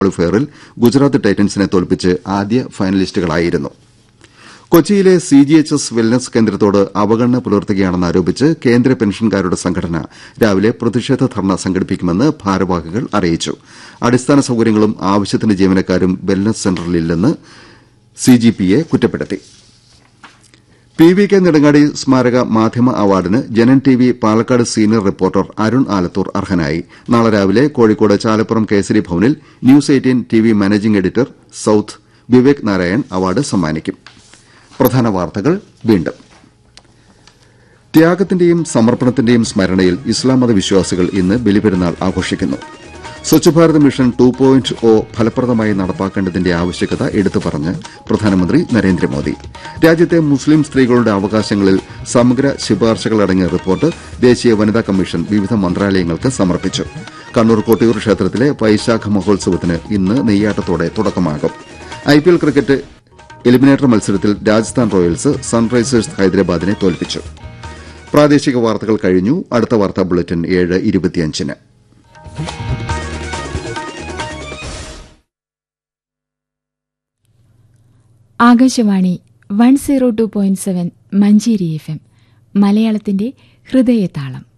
ക്വാളിഫയറിൽ ഗുജറാത്ത് ടൈറ്റൻസിനെ തോൽപ്പിച്ച് ആദ്യ ഫൈനലിസ്റ്റുകളായിരുന്നു കൊച്ചിയിലെ C G H S wellness കേന്ദ്രത്തോട് അവഗണന പുലർത്തുകയാണെന്ന് ആരോപിച്ച് കേന്ദ്ര പെൻഷൻകാരുടെ സംഘടന രാവിലെ പ്രതിഷേധ ധർണ സംഘടിപ്പിക്കുമെന്ന് ഭാരവാഹികൾ അറിയിച്ചു അടിസ്ഥാന സൌകര്യങ്ങളും ആവശ്യത്തിന് ജീവനക്കാരും വെൽനസ് സെന്ററിലില്ലെന്ന് സിജിപിയെ കുറ്റപ്പെടുത്തി പി വി കെ നെടുങ്ങാടി സ്മാരക മാധ്യമ അവാർഡിന് Janam T V Palakkad senior reporter Arun Alathur അർഹനായി നാളെ രാവിലെ കോഴിക്കോട് ചാലപ്പുറം കേസരി ഭവനിൽ news eighteen T V managing editor south Vivek Narayan award സമ്മാനിക്കും പ്രധാന വാർത്തകൾ വീണ്ടും ത്യാഗത്തിന്റെയും സമർപ്പണത്തിന്റെയും സ്മരണയിൽ ഇസ്ലാം മത വിശ്വാസികൾ ഇന്ന് ബലിപെരുന്നാൾ ആഘോഷിക്കുന്നു Swachh Bharat mission two point O ഫലപ്രദമായി നടപ്പാക്കേണ്ടതിന്റെ ആവശ്യകത എടുത്തു പറഞ്ഞ് പ്രധാനമന്ത്രി നരേന്ദ്രമോദി രാജ്യത്തെ മുസ്ലിം സ്ത്രീകളുടെ അവകാശങ്ങളിൽ സമഗ്ര ശുപാർശകളടങ്ങിയ റിപ്പോർട്ട് ദേശീയ വനിതാ കമ്മീഷൻ വിവിധ മന്ത്രാലയങ്ങൾക്ക് സമർപ്പിച്ചു കണ്ണൂർ കൊട്ടിയൂർ ക്ഷേത്രത്തിലെ വൈശാഖ മഹോത്സവത്തിന് ഇന്ന് നെയ്യാട്ടത്തോടെ തുടക്കമാകും ഐപിഎൽ ക്രിക്കറ്റ് എലിമിനേറ്റർ മത്സരത്തിൽ രാജസ്ഥാൻ റോയൽസ് സൺറൈസേഴ്സ് ഹൈദരാബാദിനെ തോൽപ്പിച്ചു പ്രാദേശിക വാർത്തകൾ കഴിഞ്ഞു അടുത്ത വാർത്താ ബുള്ളറ്റിൻ ഏഴ് ഇരുപത്തിയഞ്ചിന് Akashvani one zero two point seven Manjeri F M മലയാളത്തിന്റെ ഹൃദയതാളം